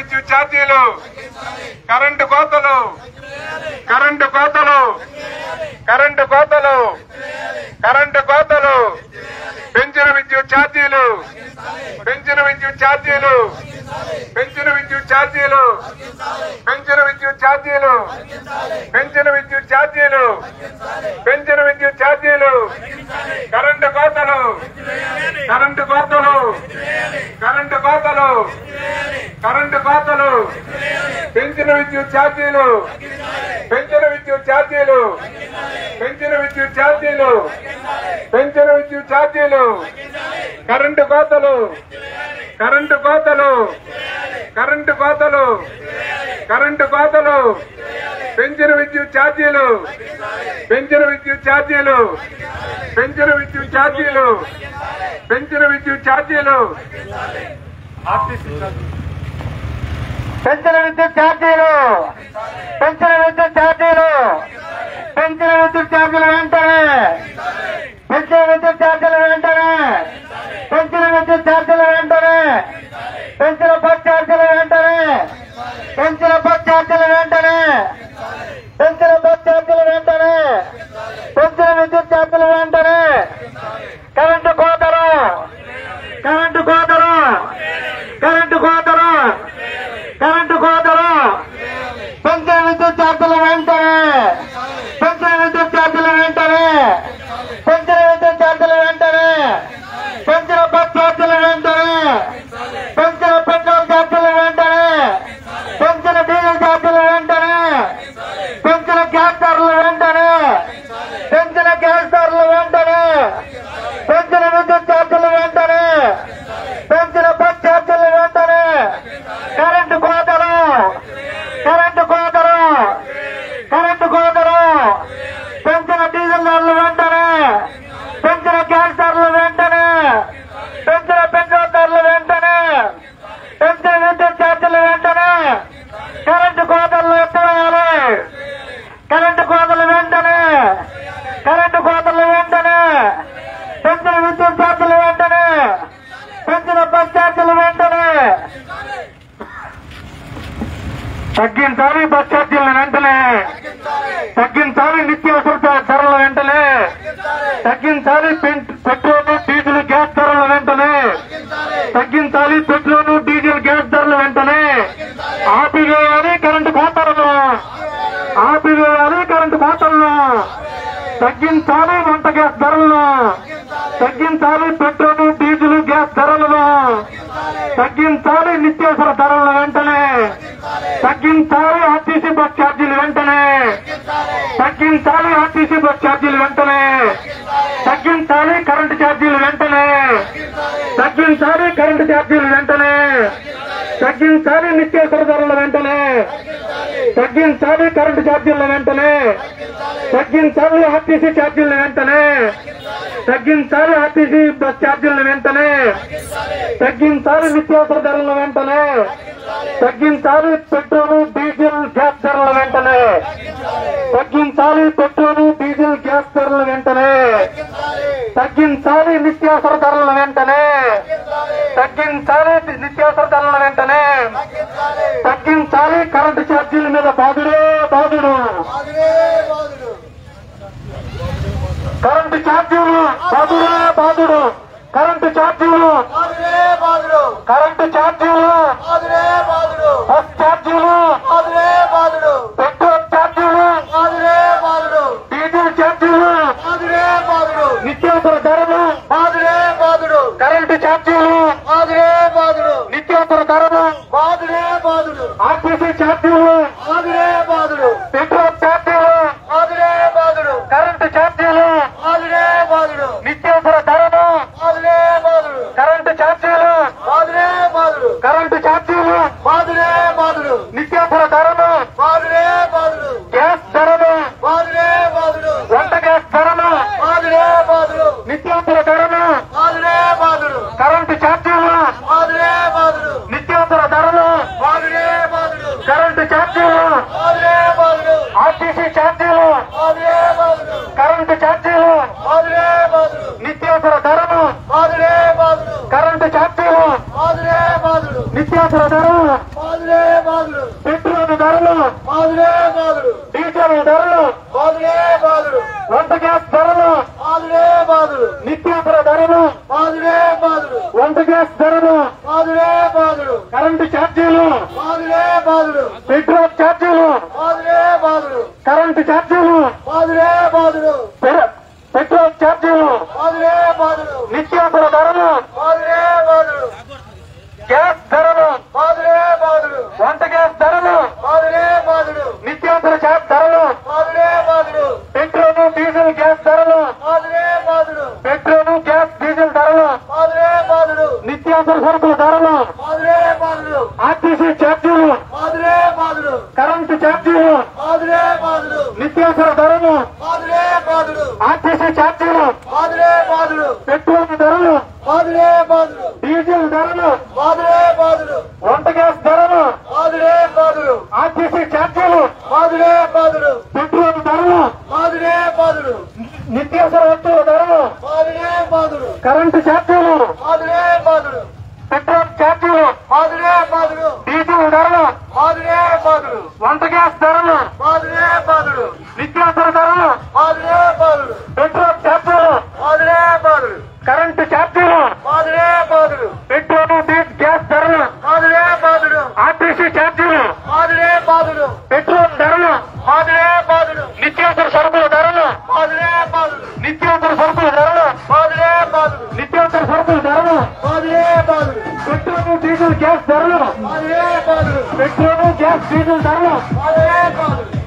విద్యుత్ ఛార్జీలు కరెంటు కోతలు కరెంటు కోతలు కరెంటు కోతలు కరెంటు కోతలు పెంచిన విద్యుత్ ఛార్జీలు పెంచిన విద్యుత్ ఛార్జీలు పెంచిన విద్యుత్ ఛార్జీలు పెంచిన విద్యుత్ ఛార్జీలు పెంచిన విద్యుత్ ఛార్జీలు పెంచిన విద్యుత్ ఛార్జీలు కరెంటు కోతలు కరెంటు కోతలు కరెంటు కోతలు కరెంటు కోతలు పెంచిన విద్యుత్ ఛార్జీలు పెంచిన విద్యుత్ ఛార్జీలు పెంచిన విద్యుత్ ఛార్జీలు పెంచిన విద్యుత్ ఛార్జీలు కరెంటు కోతలు కరెంటు కోతలు కరెంటు కోతలు కరెంటు కోతలు పెంచిన విద్యుత్ ఛార్జీలు పెంచిన విద్యుత్ ఛార్జీలు పెంచిన విద్యుత్ ఛార్జీలు పెంచిన విద్యుత్ ఛార్జీలు పెంచిన విద్యుత్ ఛార్జీలు పెంచిన విద్యుత్ ఛార్జీలు పెంచిన విద్యుత్ ఛార్జీలు వెంటనే పెంచిన విద్యుత్ ఛార్జీలు వెంటనే పెంచిన విద్యుత్ ఛార్జీలు వెంటనే పెంచిన బస్ ఛార్జీలు వెంటనే పెంచిన బస్ ఛార్జీలు వెంటనే పెంచిన బస్ ఛార్జీలు వెంటనే పెంచిన విద్యుత్ ఛార్జీలు వెంటనే కరెంటు కోతరు కరెంటు కోతరు కరెంటు కోతరు కరెంటు కోతలు పెంచిన విద్యుత్ ఛార్జీలు వెంటనే పెంచిన విద్యుత్ ఛార్జీలు వెంటనే పెంచిన విద్యుత్ ఛార్జీలు వెంటనే పెంచిన బస్ ఛార్జీలు వెంటనే పెంచిన పెట్రోల్ ఛార్జీలు వెంటనే పెంచిన డీజిల్ ఛార్జీలు వెంటనే పెంచిన గ్యాస్ ధరలు వెంటనే పెంచిన గ్యాస్ ధరలు వెంటనే పెంచిన విద్యుత్ ఛార్జీలు వెంటనే పెంచిన బస్ ఛార్జీలు వెంటనే కరెంటు కోతలు కరెంటు కోతలు కరెంటు కోతలు పెంచిన డీజిల్ ధరలు వెంటనే పెంచిన గ్యాస్ ధరలు వెంటనే పెంచిన పెట్రోల్ ధరలు వెంటనే పెంచిన విద్యుత్ ఛార్జీలు వెంటనే కరెంటు కోతలు ఎత్తవేయాలి కరెంటు కోతలు వెంటనే కరెంటు కోతలు వెంటనే పెంచిన విద్యుత్ ఛార్జీలు వెంటనే పెంచిన బస్ ఛార్జీలు వెంటనే తగ్గించాలి బస్ ఛార్జీలను వెంటనే తగ్గించాలి నిత్యావసర ధరల వెంటనే తగ్గించాలి పెన్- పెట్రోల్ డీజిల్ గ్యాస్ ధరల వెంటనే తగ్గించాలి పెట్రోల్ డీజిల్ గ్యాస్ ధరల వెంటనే ఆపివేయాలి కరెంటు కోతలను ఆపివేయాలి కరెంటు కోతలను తగ్గించాలి వంట గ్యాస్ ధరలను తగ్గించాలి పెట్రోల్ డీజిల్ గ్యాస్ ధరలను తగ్గించాలి నిత్యావసర ధరల వెంటనే తగ్గించాలి ఆర్టీసీ బస్ ఛార్జీలు వెంటనే తగ్గించాలి ఆర్టీసీ బస్ ఛార్జీలు వెంటనే తగ్గించాలి కరెంటు ఛార్జీలు వెంటనే తగ్గించాలి కరెంటు ఛార్జీలు వెంటనే తగ్గించాలి నిత్యావసర ధరల వెంటనే తగ్గించాలి కరెంటు ఛార్జీల వెంటనే తగ్గించాలి ఆర్టీసీ ఛార్జీల వెంటనే తగ్గించాలి ఆర్టీసీ బస్ ఛార్జీల వెంటనే తగ్గించాలి నిత్యావసర ధరల వెంటనే తగ్గించాలి పెట్రోల్ డీజిల్ గ్యాస్ ధరల వెంటనే తగ్గించాలి పెట్రోల్ డీజిల్ గ్యాస్ ధరల వెంటనే తగ్గించాలి నిత్యావసర ధరల వెంటనే తగ్గించాలి నిత్యావసర ధరల వెంటనే తగ్గించాలి కరెంటు ఛార్జీల మీద బాధుడే బాధుడు కరెంటు ఛార్జీలు బాధుడే బాధుడు కరెంటు ఛార్జీలు కరెంటు ఛార్జీలు బస్ ఛార్జీలు పెట్రోల్ ఛార్జీలు డీజిల్ ఛార్జీలు నిత్యావసర ధరలు కరెంటు ఛార్జీలు నిత్యావసర ధరలు ఆర్టీసీ ఛార్జీలు పెట్రోల్ ఛార్జీలు కరెంటు ఛార్జీలు నిత్యావసర ధరలు కరెంటు ఛార్జీలు కరెంటు ఛార్జీలు నిత్యావసర ధరలు గ్యాస్ ధరలు వంట గ్యాస్ ధరలు నిత్యావసర ధరలు కరెంటు ఛార్జీలు నిత్యావసర ధరలు కరెంటు ఛార్జీలు ఆర్టీసీ ఛార్జీలు కరెంటు ఛార్జీలు నిత్యావసర ధరలు కరెంటు ఛార్జీలు నిత్యావసర ధరలు బాధుడే బాధుడు పెట్రోల్ ధరలు బాధుడే బాధుడు డీజిల్ ధరలు బాధుడే బాధుడు వంట గ్యాస్ ధరలు బాధుడే బాధుడు నిత్యావసర ధరలు బాధుడే బాధుడు వంట గ్యాస్ ధరలు బాధుడే బాధుడు కరెంటు ఛార్జీలు బాధుడే బాధుడు పెట్రోల్ ఛార్జీలు బాధుడే బాధుడు కరెంటు ఛార్జీలు బాధుడే బాధుడు పె- పెట్రోల్ ఛార్జీలు బాధుడే బాధుడు నిత్యావసర ధరలు బాధుడే బాధుడు గ్యాస్ ధరలు బాధుడే బాధుడు వంట గ్యాస్ ధరలు బాధుడే బాధుడు నిత్యావసర ఛార్జ్ ధరలు బాధుడే బాధుడు పెట్రోల్ డీజిల్ గ్యాస్ ధరలు బాధుడే బాధుడు పెట్రోల్ గ్యాస్ డీజిల్ ధరలు బాధుడే బాధుడు నిత్యావసర సరుకుల ధరలు బాధుడే బాధుడు ఆర్టీసీ ఛార్జీలు బాధుడే బాధుడు కరెంటు ఛార్జీలు బాధుడే బాధుడు నిత్యావసర ధరలు బాధుడే బాధుడు ఆర్టీసీ ఛార్జీలు బాధుడే బాధుడు పెట్రోల్ ధరలు బాధుడే బాధుడు డీజిల్ ధరలు బాధుడే బాధుడు వంట గ్యాస్ ధరలు బాధుడే బాధుడు ఆర్టీసీ ఛార్జీలు బాధుడే బాధుడు పెట్రోల్ ధరలు బాధుడే బాధుడు నిత్యావసర వస్తువుల ధరలు బాధుడే బాధుడు కరెంటు ఛార్జీలు బాధుడే బాధుడు పెట్రోల్ ఛార్జీలు బాధుడే బాధుడు డీజిల్ ధరలు బాధుడే బాధుడు వంట గ్యాస్ ధరలు బాధుడే బాధుడు నిత్యావసర ధరలు బాధుడే బాధుడు పెట్రోల్ ఛార్జీలు బాధుడే బాధుడు కరెంటు ఛార్జీలు బాధుడే బాధుడు పెట్రోల్ డీజిల్ గ్యాస్ ధరలు బాధుడే బాధుడు ఆర్టీసీ ఛార్జీలు బాధుడే బాధుడు పెట్రోల్ ధరలు బాధుడే బాధుడు నిత్యావసర సరుకుల ధరలు బాధుడే బాధుడు నిత్యావసర సరుకుల ధరలు బాధుడే బాధుడు నిత్యావసర సరుకుల ధరలు బాధుడే బాధుడు పెట్రోల్ డీజిల్ గ్యాస్ ధరలు బాధుడే బాధుడు పెట్రోల్ గ్యాస్ డీజిల్ ధరలు బాధుడే బాధుడు